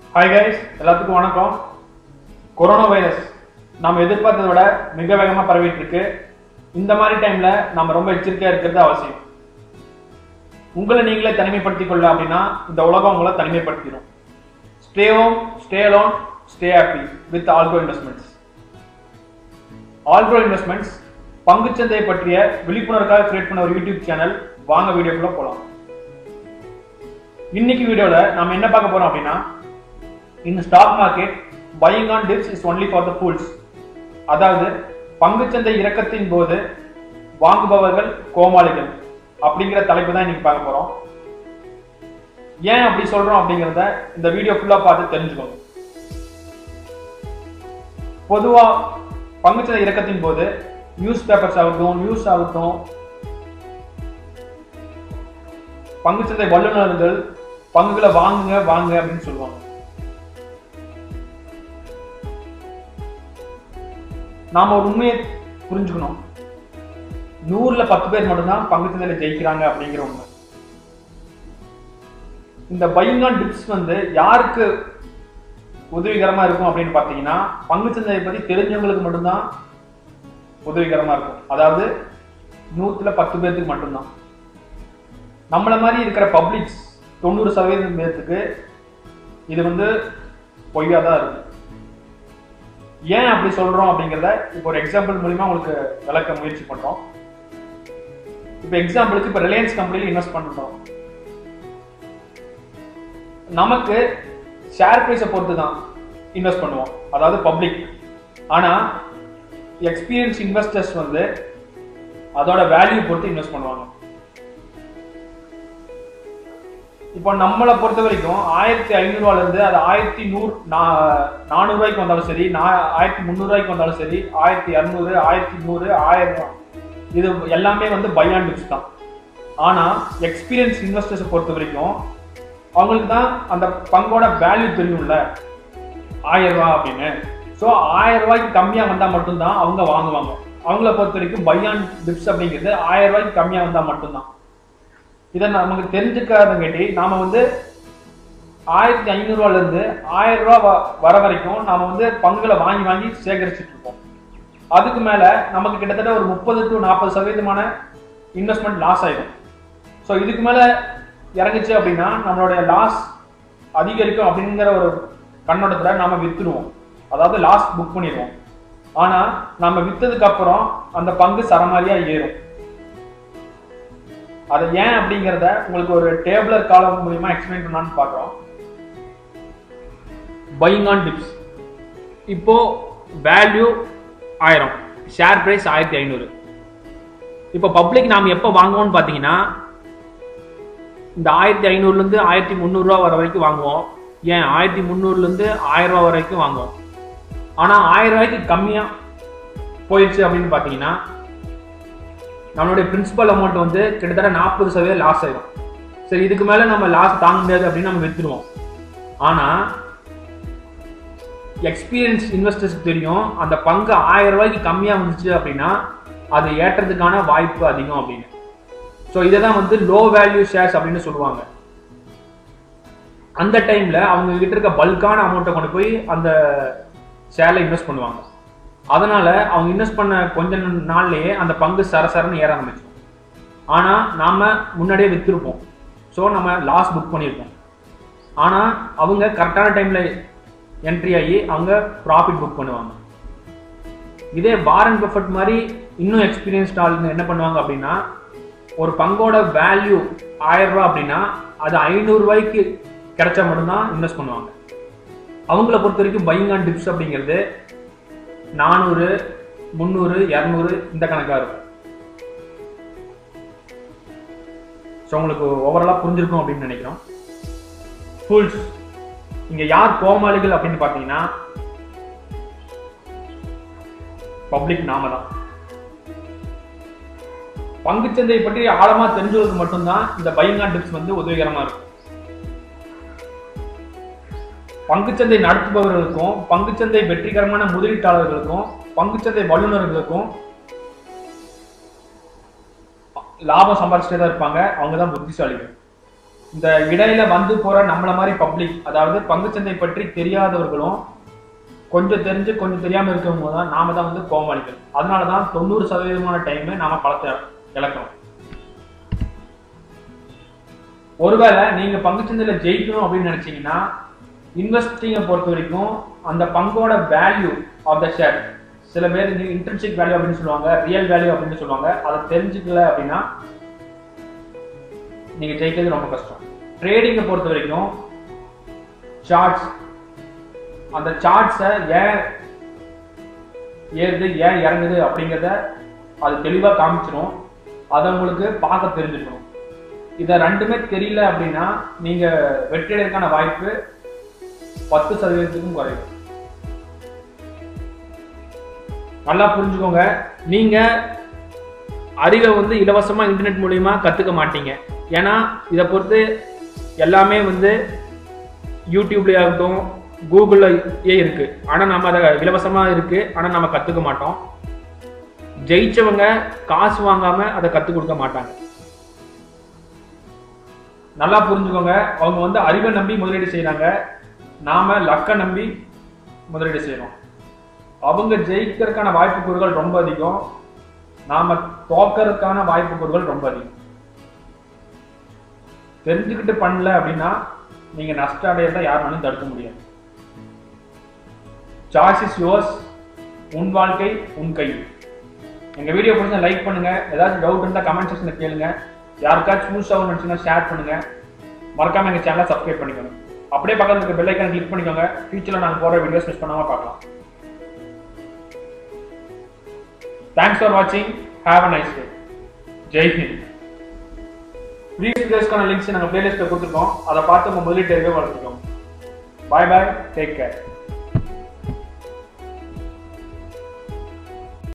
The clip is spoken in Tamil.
ஹாய் கைஸ் எல்லாத்துக்கும் வணக்கம் கொரோனா வைரஸ் நாம் எதிர்பார்த்ததை விட மிக வேகமாக பரவிட்டு இருக்கு இந்த மாதிரி டைம்ல நம்ம ரொம்ப எச்சரிக்கையா இருக்கிறது அவசியம் உங்களை நீங்களே தனிமைப்படுத்திக் கொள்ள அப்படின்னா இந்த உலகம் உங்களை தனிமைப்படுத்திடும் stay home stay alone stay happy with Algo investments Algo investments பங்குச்சந்தையை பற்றிய விழிப்புணர்வுக்காக கிரியேட் பண்ண ஒரு யூடியூப் சேனல் வாங்க வீடியோக்குள்ள போலாம் இன்னைக்கு வீடியோல நாம என்ன பார்க்க போறோம் அப்படின்னா in stock market buying on dips is only for the fools அதாவது பங்குச்சந்தை இறக்கத்தின் போது வாங்குபவர்கள் கோமாளிகள் அப்படிங்கிற தலைப்பு தான் இன்னைக்கு பார்க்க போறோம் ஏன் அப்படி சொல்றோம் அப்படிங்கிறத இந்த வீடியோ ஃபுல்லா பார்த்து தெரிஞ்சுக்கோங்க பொதுவா பங்குச்சந்தை இறக்கத்தின் போது நியூஸ் பேப்பர்ஸ் ஆகட்டும் நியூஸ் ஆகட்டும் பங்குச்சந்தை வல்லுநர்கள் பங்குகளை வாங்குங்க வாங்க அப்படின்னு சொல்லுவாங்க நாம ஒரு உண்மையை புரிஞ்சுக்கணும் நூறுல பத்து பேர் மட்டும்தான் பங்குச்சந்தையில ஜெயிக்கிறாங்க அப்படிங்கிற உண்மை இந்த பையிங் ஆன் டிப்ஸ் வந்து யாருக்கு உதவிகரமா இருக்கும் அப்படின்னு பாத்தீங்கன்னா பங்குச்சந்தையை பத்தி தெரிஞ்சவங்களுக்கு மட்டும்தான் உதவிகரமா இருக்கும் அதாவது நூத்துல பத்து பேர்த்துக்கு மட்டும்தான் நம்மள மாதிரி இருக்கிற பப்ளிக்ஸ் தொண்ணூறு சதவீதம் பேர்த்துக்கு இது வந்து பொய்யா தான் இருக்கு ஏன் அப்படி சொல்றோம் அப்படிங்கிறத இப்போ ஒரு எக்ஸாம்பிள் மூலியமா உங்களுக்கு விளக்க முயற்சி பண்றோம் இப்போ எக்ஸாம்பிளுக்கு இப்போ ரிலையன்ஸ் கம்பெனியில் இன்வெஸ்ட் பண்றோம் நமக்கு ஷேர் ப்ரைஸை பொறுத்து தான் இன்வெஸ்ட் பண்ணுவோம் அதாவது பப்ளிக் ஆனா எக்ஸ்பீரியன்ஸ் இன்வெஸ்டர்ஸ் வந்து அதோட வேல்யூ பொறுத்து இன்வெஸ்ட் பண்ணுவாங்க இப்போ நம்மளை பொறுத்த வரைக்கும் ஆயிரத்தி ஐநூறுவால இருந்து அது ஆயிரத்தி நூறு நானூறு ரூபாய்க்கு வந்தாலும் சரி ஆயிரத்தி முந்நூறு ரூபாய்க்கு வந்தாலும் சரி ஆயிரத்தி இரநூறு ஆயிரத்தி நூறு ஆயிரம் இது எல்லாமே வந்து பையான் டிப்ஸ் தான் ஆனா எக்ஸ்பீரியன்ஸ் இன்வெஸ்டர்ஸை பொறுத்த வரைக்கும் அவங்களுக்கு தான் அந்த பங்கோட வேல்யூ தெரியும்ல ஆயிரம் ரூபாய் அப்படின்னு ஸோ ஆயிரம் ரூபாய்க்கு கம்மியா வந்தா மட்டும்தான் அவங்க வாங்குவாங்க அவங்கள பொறுத்த வரைக்கும் பையான் டிப்ஸ் அப்படிங்கிறது ஆயிரம் ரூபாய்க்கு கம்மியா வந்தா மட்டும்தான் இதை நமக்கு தெரிஞ்சுக்காதங்காட்டி நாம வந்து ஆயிரத்தி ஐநூறுவால இருந்து ஆயிரம் ரூபா வர வரைக்கும் நாம வந்து பங்குகளை வாங்கி வாங்கி சேகரிச்சுட்டு இருக்கோம் அதுக்கு மேல நமக்கு கிட்டத்தட்ட ஒரு முப்பது டு நாற்பது சதவீதமான இன்வெஸ்ட்மெண்ட் லாஸ் ஆயிடும் ஸோ இதுக்கு மேல இறங்குச்சு அப்படின்னா நம்மளுடைய லாஸ் அதிகரிக்கும் அப்படிங்கிற ஒரு கண்ணோட்டத்துல நாம வித்துடுவோம் அதாவது லாஸ் புக் பண்ணிடுவோம் ஆனா நம்ம வித்ததுக்கு அப்புறம் அந்த பங்கு சரமாரியா ஏறும் அதை ஏன் அப்படிங்கிறத உங்களுக்கு ஒரு டேபிளர் காலம் மூலியமா எக்ஸ்பிளைன் பண்ணலான்னு பார்க்குறோம் பையிங் ஆன் டிப்ஸ் இப்போ வேல்யூ ஆயிரம் ஷேர் பிரைஸ் ஆயிரத்தி ஐநூறு இப்போ பப்ளிக் நாம் எப்போ வாங்குவோம்னு பார்த்தீங்கன்னா இந்த ஆயிரத்தி ஐநூறுலேருந்து ஆயிரத்தி முந்நூறுரூவா வர வரைக்கும் வாங்குவோம் ஏன் ஆயிரத்தி முந்நூறுலேருந்து ஆயிரம் ரூபா வரைக்கும் வாங்குவோம் ஆனால் ஆயிரம் ரூபாய்க்கு கம்மியாக போயிடுச்சு அப்படின்னு பார்த்தீங்கன்னா நம்மளுடைய பிரின்சிபல் அமௌண்ட் வந்து கிட்டத்தட்ட நாற்பது சதவீதம் லாஸ் ஆயிடும் சரி இதுக்கு மேல நம்ம லாஸ் தாங்க முடியாது அப்படின்னு நம்ம வித்துருவோம் ஆனா எக்ஸ்பீரியன்ஸ் இன்வெஸ்டர்ஸ்க்கு தெரியும் அந்த பங்கு ஆயிரம் ரூபாய்க்கு கம்மியா வந்துச்சு அப்படின்னா அது ஏற்றதுக்கான வாய்ப்பு அதிகம் அப்படின்னு ஸோ இதை தான் வந்து லோ வேல்யூ ஷேர்ஸ் அப்படின்னு சொல்லுவாங்க அந்த டைம்ல அவங்க கிட்ட இருக்க பல்கான அமௌண்ட்டை கொண்டு போய் அந்த ஷேர்ல இன்வெஸ்ட் பண்ணுவாங்க அதனால அவங்க இன்வெஸ்ட் பண்ண கொஞ்ச நாள்லயே அந்த பங்கு சரசரன்னு ஏற ஆரம்பிச்சோம் ஆனா நாம முன்னாடியே வித்திருப்போம் ஸோ நம்ம லாஸ் புக் பண்ணியிருப்போம் ஆனா அவங்க கரெக்டான டைம்ல என்ட்ரி ஆகி அவங்க ப்ராஃபிட் புக் பண்ணுவாங்க இதே வாரன் பஃபட் மாதிரி இன்னும் எக்ஸ்பீரியன்ஸ்ட் ஆளுங்க என்ன பண்ணுவாங்க அப்படின்னா ஒரு பங்கோட வேல்யூ ஆயிரம் ரூபாய் அப்படின்னா அது ஐநூறு ரூபாய்க்கு கிடைச்சா மட்டும்தான் இன்வெஸ்ட் பண்ணுவாங்க அவங்கள பொறுத்த வரைக்கும் பையிங் ஆன் டிப்ஸ் அப்படிங்கிறது நானூறு முந்நூறு இரநூறு இந்த கணக்காக இருக்கும் ஸோ உங்களுக்கு ஓவராலாக புரிஞ்சிருக்கும் அப்படின்னு நினைக்கிறோம் ஃபுல்ஸ் இங்க யார் கோமாளிகள் அப்படின்னு பார்த்தீங்கன்னா பப்ளிக் நாம தான் பங்குச்சந்தையை பற்றி ஆழமா தெரிஞ்சவங்களுக்கு மட்டும்தான் இந்த பையிங் ஆன் டிப்ஸ் வந்து உதவிகரமா இருக்கும் பங்குச்சந்தை நடத்துபவர்களுக்கும் பங்குச்சந்தை வெற்றிகரமான முதலீட்டாளர்களுக்கும் பங்குச்சந்தை வல்லுநர்களுக்கும் லாபம் சம்பாதிச்சுட்டே தான் இருப்பாங்க அவங்க தான் புத்திசாலிகள் இந்த இடையில வந்து போற நம்மள மாதிரி பப்ளிக் அதாவது பங்குச்சந்தை பற்றி தெரியாதவர்களும் கொஞ்சம் தெரிஞ்சு கொஞ்சம் தெரியாம இருக்கவங்க தான் நாம தான் வந்து கோமாளிகள் அதனால தான் தொண்ணூறு சதவீதமான டைம் நாம பழத்தை இழக்கிறோம் ஒருவேளை நீங்க பங்குச்சந்தையில ஜெயிக்கணும் அப்படின்னு நினைச்சீங்கன்னா இன்வெஸ்டிங்கை பொறுத்த வரைக்கும் அந்த பங்கோட வேல்யூ ஆஃப் த ஷேர் சில பேர் இன்டர்ன்ஷிப் வேல்யூ அப்படின்னு சொல்லுவாங்க ரியல் வேல்யூ அப்படின்னு சொல்லுவாங்க அதை தெரிஞ்சுக்கல அப்படின்னா நீங்க ஜெயிக்கிறது ரொம்ப கஷ்டம் ட்ரேடிங்கை பொறுத்த வரைக்கும் சார்ட்ஸ் அந்த சார்ட்ஸை ஏன் ஏறுது ஏன் இறங்குது அப்படிங்கிறத அது தெளிவாக காமிச்சிடும் அதை உங்களுக்கு பார்க்க தெரிஞ்சுக்கணும் இதை ரெண்டுமே தெரியல அப்படின்னா நீங்க வெற்றியடைறதுக்கான வாய்ப்பு பத்து சதவீதத்துக்கும் குறையும் நல்லா புரிஞ்சுக்கோங்க நீங்க அறிவை வந்து இலவசமா இன்டர்நெட் மூலியமா கத்துக்க மாட்டீங்க ஏன்னா இதை பொறுத்து எல்லாமே வந்து யூடியூப்லயே ஆகட்டும் கூகுள்லயே இருக்கு ஆனா நம்ம அதை இலவசமா இருக்கு ஆனா நம்ம கத்துக்க மாட்டோம் ஜெயிச்சவங்க காசு வாங்காம அதை கத்துக் கொடுக்க மாட்டாங்க நல்லா புரிஞ்சுக்கோங்க அவங்க வந்து அறிவை நம்பி முதலீடு செய்றாங்க நாம லக்க நம்பி முதலீடு செய்யறோம் அவங்க ஜெயிக்கிறதுக்கான வாய்ப்புக்கூறுகள் ரொம்ப அதிகம் நாம தோக்கறதுக்கான வாய்ப்புக்கூறுகள் ரொம்ப அதிகம் தெரிஞ்சுக்கிட்டு பண்ணல அப்படின்னா நீங்க நஷ்ட அடையறத யாராலும் தடுக்க முடியாது சாய்ஸ் இஸ் யோர்ஸ் உன் வாழ்க்கை உன் கையில் எங்க வீடியோ பிடிச்சா லைக் பண்ணுங்க ஏதாச்சும் டவுட் இருந்தா கமெண்ட் செக்ஷன்ல கேளுங்க யாருக்காச்சும் யூஸ் ஆகும் நினைச்சுன்னா ஷேர் பண்ணுங்க மறக்காம எங்க சேனலை சப்ஸ்கிரைப் பண்ணிக்கோங்க அப்படியே பக்கத்துல இருக்க பெல் ஐக்கான கிளிக் பண்ணிக்கோங்க ஃபியூச்சர்ல நாங்க போற வீடியோஸ் மிஸ் பண்ணாம பார்க்கலாம் தேங்க்ஸ் ஃபார் வாட்சிங் have a nice day Jai Hind previous வீடியோஸ்க்கான லிங்க்ஸ் நாங்கள் பிளேலிஸ்ட்டில் கொடுத்துருக்கோம் அதை பார்த்து உங்கள் முதலீட்டு வளர்த்துக்கோங்க பாய் பாய் டேக் கேர்